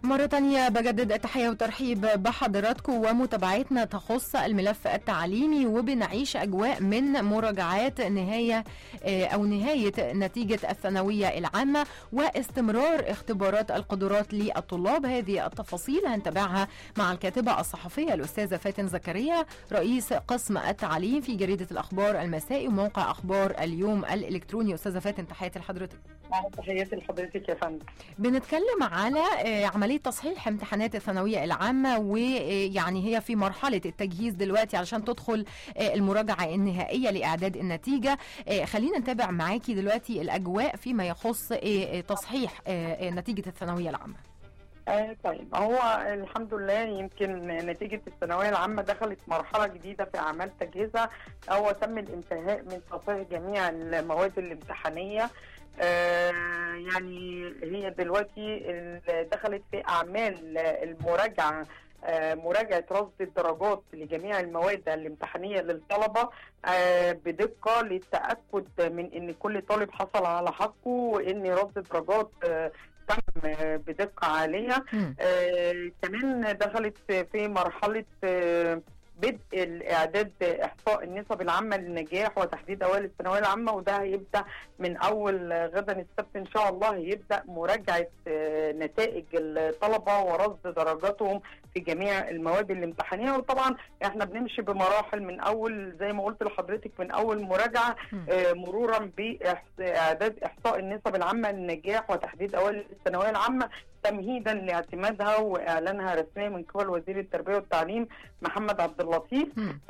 مرة تانية بجدد التحية والترحيب بحضراتكم ومتابعتنا تخص الملف التعليمي وبنعيش أجواء من مراجعات نهاية أو نهاية نتيجة الثانوية العامة واستمرار اختبارات القدرات للطلاب هذه التفاصيل هنتابعها مع الكاتبة الصحفية الأستاذة فاتن زكريا رئيس قسم التعليم في جريدة الأخبار المسائي وموقع أخبار اليوم الإلكتروني أستاذة فاتن تحياتي لحضرتك تحياتي لحضرتك يا فندم بنتكلم على عملية تصحيح امتحانات الثانوية العامة ويعني هي في مرحلة التجهيز دلوقتي علشان تدخل المراجعة النهائية لإعداد النتيجة خلينا نتابع معاكي دلوقتي الأجواء فيما يخص تصحيح نتيجة الثانوية العامة آه طيب هو الحمد لله يمكن نتيجة الثانوية العامة دخلت مرحلة جديدة في أعمال تجهيزها هو تم الانتهاء من تصحيح جميع المواد الامتحانية آه يعني هي دلوقتي دخلت في أعمال المراجعة آه مراجعة رصد الدرجات لجميع المواد الامتحانية للطلبة آه بدقة للتأكد من أن كل طالب حصل على حقه وأن رصد الدرجات آه تم بدقة عالية آه كمان دخلت في مرحلة آه بدء الاعداد احصاء النسب العامه للنجاح وتحديد اوائل الثانويه العامه وده هيبدا من اول غدا السبت ان شاء الله هيبدا مراجعه نتائج الطلبه ورصد درجاتهم في جميع المواد الامتحانيه وطبعا احنا بنمشي بمراحل من اول زي ما قلت لحضرتك من اول مراجعه آه مرورا باعداد احصاء النسب العامه للنجاح وتحديد اوائل الثانويه العامه تمهيدا لاعتمادها واعلانها رسميا من قبل وزير التربيه والتعليم محمد عبد اللطيف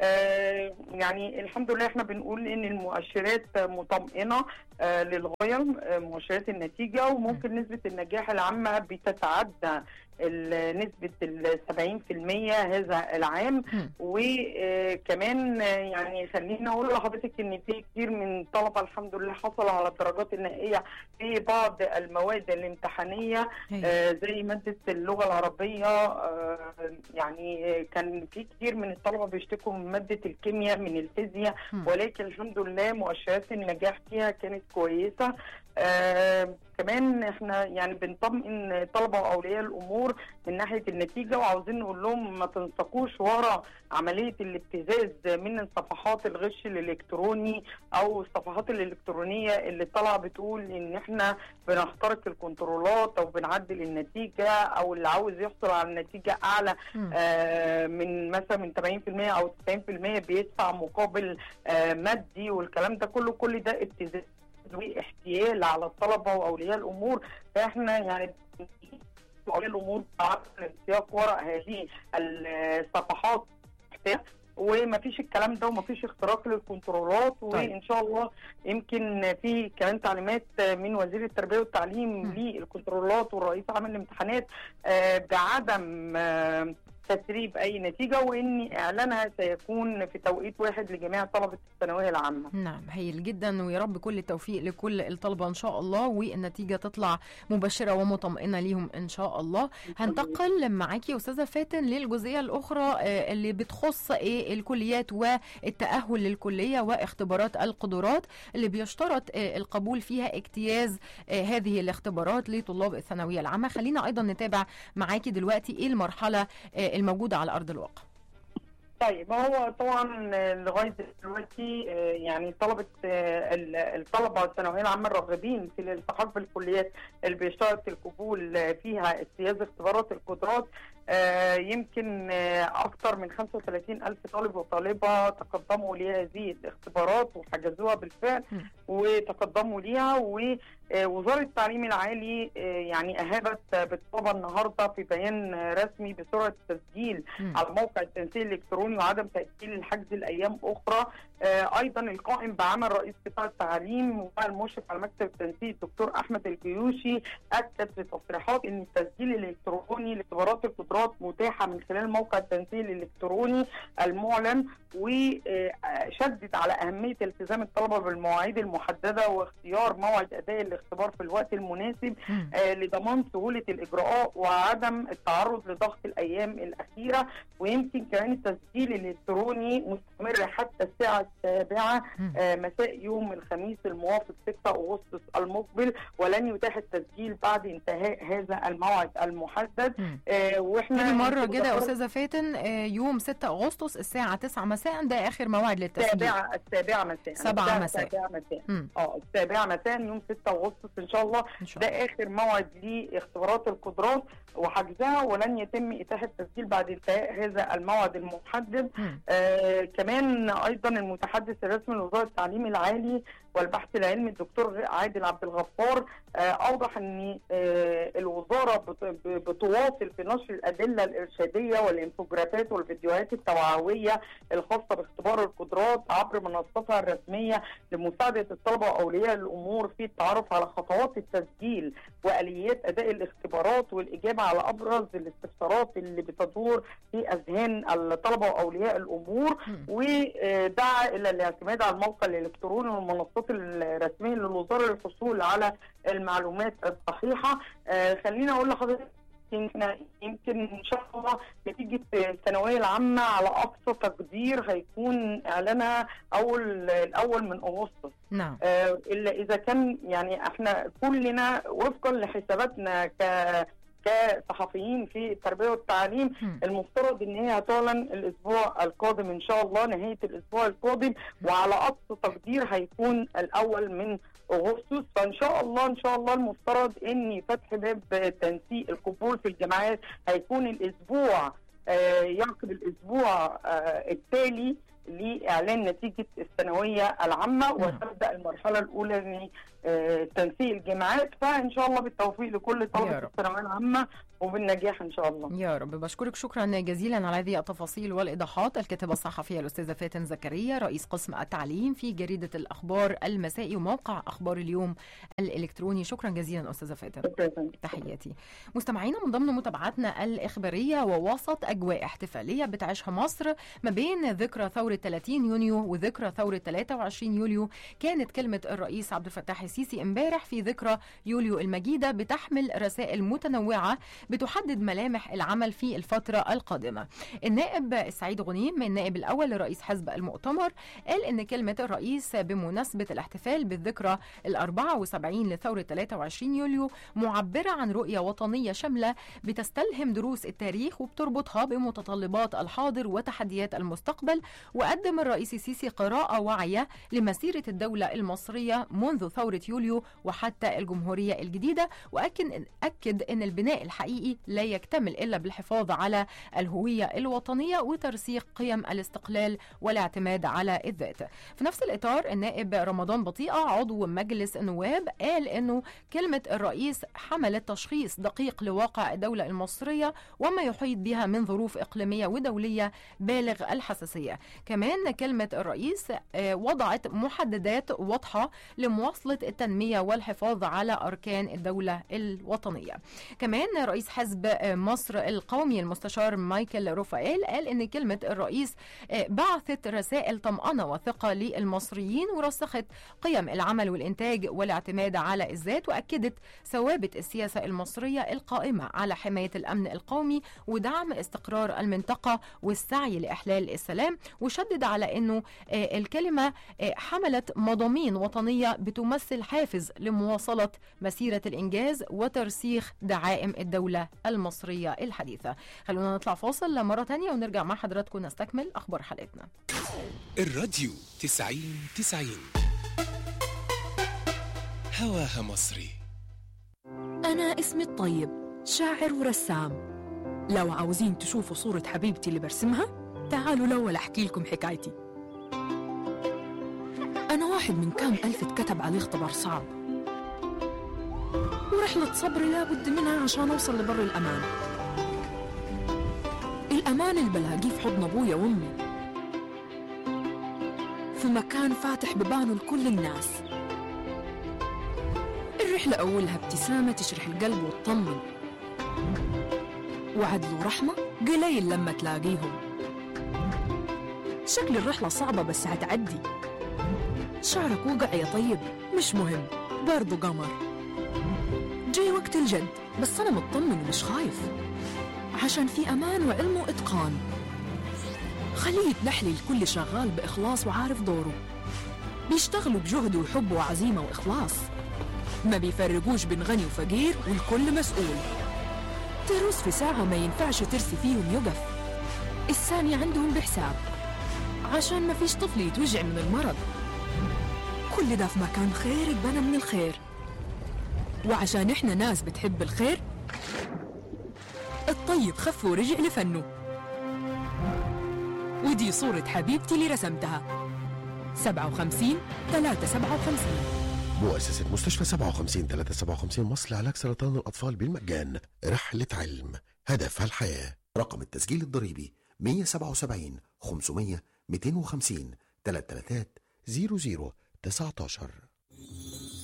آه يعني الحمد لله احنا بنقول ان المؤشرات مطمئنه آه للغايه آه مؤشرات النتيجه وممكن نسبه النجاح العامه بتتعدى نسبة ال 70% هذا العام وكمان يعني خليني أقول لحضرتك إن في كتير من الطلبة الحمد لله حصلوا على الدرجات النهائية في بعض المواد الامتحانية آه زي مادة اللغة العربية آه يعني كان في كتير من الطلبة بيشتكوا من مادة الكيمياء من الفيزياء ولكن الحمد لله مؤشرات النجاح فيها كانت كويسة آه كمان احنا يعني بنطمئن الطلبه واولياء الامور من ناحيه النتيجه وعاوزين نقول لهم ما تنسقوش ورا عمليه الابتزاز من صفحات الغش الالكتروني او الصفحات الالكترونيه اللي طالعه بتقول ان احنا بنخترق الكنترولات او بنعدل النتيجه او اللي عاوز يحصل على النتيجه اعلى آه من مثلا من 70% او 90% بيدفع مقابل آه مادي والكلام ده كله كل ده ابتزاز واحتيال على الطلبه واولياء الامور فاحنا يعني اولياء الامور الانسياق وراء هذه الصفحات وما فيش الكلام ده وما فيش اختراق للكنترولات وان شاء الله يمكن في كمان تعليمات من وزير التربيه والتعليم للكنترولات والرئيس عام الامتحانات بعدم تسريب اي نتيجه وان اعلانها سيكون في توقيت واحد لجميع طلبه الثانويه العامه. نعم هايل جدا ويا رب كل التوفيق لكل الطلبه ان شاء الله والنتيجه تطلع مبشره ومطمئنه ليهم ان شاء الله. هنتقل معاكي استاذه فاتن للجزئيه الاخرى اللي بتخص ايه الكليات والتاهل للكليه واختبارات القدرات اللي بيشترط القبول فيها اجتياز هذه الاختبارات لطلاب الثانويه العامه. خلينا ايضا نتابع معاكي دلوقتي ايه المرحله الموجوده على ارض الواقع طيب هو طبعا لغايه دلوقتي يعني طلبه الطلبه الثانويه العامه الراغبين في الالتحاق بالكليات اللي بيشترط القبول فيها اجتياز اختبارات القدرات يمكن اكثر من 35 الف طالب وطالبه تقدموا لهذه الاختبارات وحجزوها بالفعل وتقدموا ليها ووزاره التعليم العالي يعني اهابت بالطلبه النهارده في بيان رسمي بسرعه التسجيل على موقع التنسيق الالكتروني وعدم تاجيل الحجز لايام اخرى ايضا القائم بعمل رئيس قطاع التعليم والمشرف على مكتب التنسيق الدكتور احمد الجيوشي اكد في تصريحات ان التسجيل الالكتروني لاختبارات القدرات متاحه من خلال موقع التنسيق الالكتروني المعلن وشدد على اهميه التزام الطلبه بالمواعيد المحدده واختيار موعد اداء الاختبار في الوقت المناسب آه لضمان سهوله الاجراء وعدم التعرض لضغط الايام الاخيره ويمكن كمان التسجيل الالكتروني مستمر حتى الساعه السابعة مم. آه، مساء يوم الخميس الموافق 6 أغسطس المقبل ولن يتاح التسجيل بعد انتهاء هذا الموعد المحدد مم. آه، واحنا تاني مرة يمكن كده يا ذكرت أستاذة فاتن آه، يوم 6 أغسطس الساعة 9 مساء ده آخر موعد للتسجيل السابعة السابعة مساء سبعة الساعة مساء. السابعة مساء مم. اه السابعة مساء يوم 6 أغسطس إن شاء الله إن شاء ده الله آخر موعد لاختبارات القدرات وحجزها ولن يتم إتاحة التسجيل بعد انتهاء هذا الموعد المحدد مم. آه كمان ايضا المتحدث الرسمي لوزاره التعليم العالي والبحث العلمي الدكتور عادل عبد الغفار آه اوضح ان آه الوزاره بت- ب- بتواصل في نشر الادله الارشاديه والانفوجرافات والفيديوهات التوعويه الخاصه باختبار القدرات عبر منصتها الرسميه لمساعده الطلبه واولياء الامور في التعرف على خطوات التسجيل واليات اداء الاختبارات والاجابه على ابرز الاستفسارات اللي بتدور في اذهان الطلبه واولياء الامور مم. ودعا الى الاعتماد على الموقع الالكتروني والمنصات الرسميه للوزاره للحصول على المعلومات الصحيحه آه خليني اقول لحضرتك إن احنا يمكن ان شاء الله نتيجه الثانويه العامه على اقصى تقدير هيكون اعلانها اول الاول من اغسطس نعم آه، الا اذا كان يعني احنا كلنا وفقا لحساباتنا ك كصحفيين في التربيه والتعليم مم. المفترض ان هي هتعلن الاسبوع القادم ان شاء الله نهايه الاسبوع القادم وعلى اقصى تقدير هيكون الاول من اغسطس فان شاء الله ان شاء الله المفترض ان فتح باب تنسيق القبول في الجامعات هيكون الاسبوع آه، يعقب الاسبوع آه، التالي لاعلان نتيجه الثانويه العامه نعم. وتبدا المرحله الاولى من آه، تنسيق الجامعات فان شاء الله بالتوفيق لكل يا طلبه رب. الثانويه العامه وبالنجاح ان شاء الله يا رب بشكرك شكرا جزيلا على هذه التفاصيل والإيضاحات الكاتبة الصحفية الأستاذة فاتن زكريا رئيس قسم التعليم في جريدة الأخبار المسائي وموقع أخبار اليوم الإلكتروني شكرا جزيلا أستاذة فاتن شكرا يا فندم. تحياتي مستمعينا من ضمن متابعتنا الإخبارية ووسط أجواء احتفالية بتعيشها مصر ما بين ذكرى ثورة 30 يونيو وذكرى ثورة 23 يوليو كانت كلمة الرئيس عبد الفتاح السيسي امبارح في ذكرى يوليو المجيدة بتحمل رسائل متنوعة بتحدد ملامح العمل في الفترة القادمة النائب سعيد غنيم النائب الأول لرئيس حزب المؤتمر قال إن كلمة الرئيس بمناسبة الاحتفال بالذكرى ال 74 لثورة 23 يوليو معبرة عن رؤية وطنية شاملة بتستلهم دروس التاريخ وبتربطها بمتطلبات الحاضر وتحديات المستقبل وقدم الرئيس السيسي قراءة واعية لمسيرة الدولة المصرية منذ ثورة يوليو وحتى الجمهورية الجديدة وأكد أكد أن البناء الحقيقي لا يكتمل إلا بالحفاظ على الهوية الوطنية وترسيخ قيم الاستقلال والاعتماد على الذات في نفس الإطار النائب رمضان بطيئة عضو مجلس النواب قال أنه كلمة الرئيس حملت تشخيص دقيق لواقع الدولة المصرية وما يحيط بها من ظروف إقليمية ودولية بالغ الحساسية كمان كلمة الرئيس آه، وضعت محددات واضحة لمواصلة التنمية والحفاظ على أركان الدولة الوطنية كمان رئيس حزب آه، مصر القومي المستشار مايكل رفائيل قال ان كلمه الرئيس آه، بعثت رسائل طمانه وثقه للمصريين ورسخت قيم العمل والانتاج والاعتماد على الذات واكدت ثوابت السياسه المصريه القائمه على حمايه الامن القومي ودعم استقرار المنطقه والسعي لاحلال السلام وشدد على انه آه، الكلمه آه، حملت مضامين وطنيه بتمثل حافز لمواصله مسيره الانجاز وترسيخ دعائم الدوله المصريه الحديثه خلونا نطلع فاصل مره تانية ونرجع مع حضراتكم نستكمل اخبار حلقتنا الراديو تسعين تسعين هواها مصري أنا اسمي الطيب شاعر ورسام لو عاوزين تشوفوا صورة حبيبتي اللي برسمها تعالوا الأول أحكي لكم حكايتي أنا واحد من كام ألف اتكتب عليه اختبار صعب ورحلة صبري لابد منها عشان أوصل لبر الأمان الأمان اللي بلاقيه في حضن أبويا وأمي في مكان فاتح ببانه لكل الناس الرحلة أولها ابتسامة تشرح القلب وتطمن وعدل ورحمة قليل لما تلاقيهم شكل الرحلة صعبة بس هتعدي شعرك وقع يا طيب مش مهم برضو قمر جاي وقت الجد بس أنا مطمن ومش خايف عشان في أمان وعلم وإتقان خليه يتنحلي الكل شغال بإخلاص وعارف دوره بيشتغلوا بجهد وحب وعزيمة وإخلاص ما بيفرقوش بين غني وفقير والكل مسؤول تروس في ساعة ما ينفعش ترسي فيهم يقف الثانية عندهم بحساب عشان ما فيش طفل يتوجع من المرض كل ده في مكان خير اتبنى من الخير وعشان احنا ناس بتحب الخير الطيب خف ورجع لفنه ودي صورة حبيبتي اللي رسمتها 57 357 مؤسسة مستشفى 57 357 مصر لعلاج سرطان الأطفال بالمجان رحلة علم هدفها الحياة رقم التسجيل الضريبي 177 500 250 333 00 19